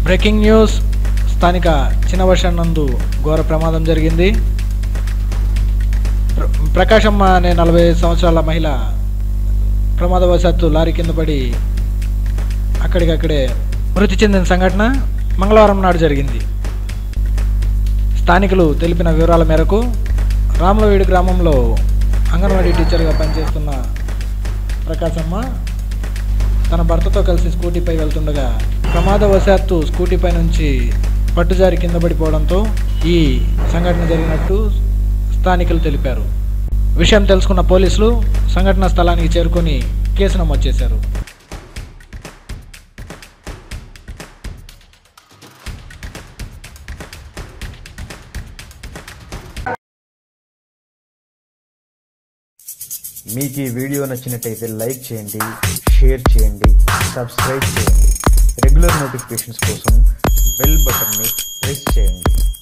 breaking news స్థానిక చిన్నవర్షన్ నందు ఘోర ప్రమాదం జరిగింది ప్ర- ప్రకాశమ్మ అనే నలభై సంవత్సరాల మహిళ ప్రమాదవశాత్తు లారీ కింద పడి అక్కడికక్కడే మృతి చెందిన సంఘటన మంగళవారం నాడు జరిగింది స్థానికులు తెలిపిన వివరాల మేరకు రాములవీడు గ్రామంలో అంగన్వాడీ టీచర్గా పనిచేస్తున్న ప్రకాశమ్మ తన భర్తతో కలిసి స్కూటీపై వెళ్తుండగా ప్రమాదవశాత్తు స్కూటీపై నుంచి పట్టుజారి కింద పడిపోవడంతో ఈ సంఘటన జరిగినట్టు స్థానికులు తెలిపారు విషయం తెలుసుకున్న పోలీసులు సంఘటనా స్థలానికి చేరుకొని కేసు నమోదు చేశారు మీకు ఈ వీడియో నచ్చినట్టయితే లైక్ చేయండి షేర్ చేయండి సబ్స్క్రైబ్ చేయండి రెగ్యులర్ నోటిఫికేషన్స్ కోసం బెల్ బటన్ని ప్రెస్ చేయండి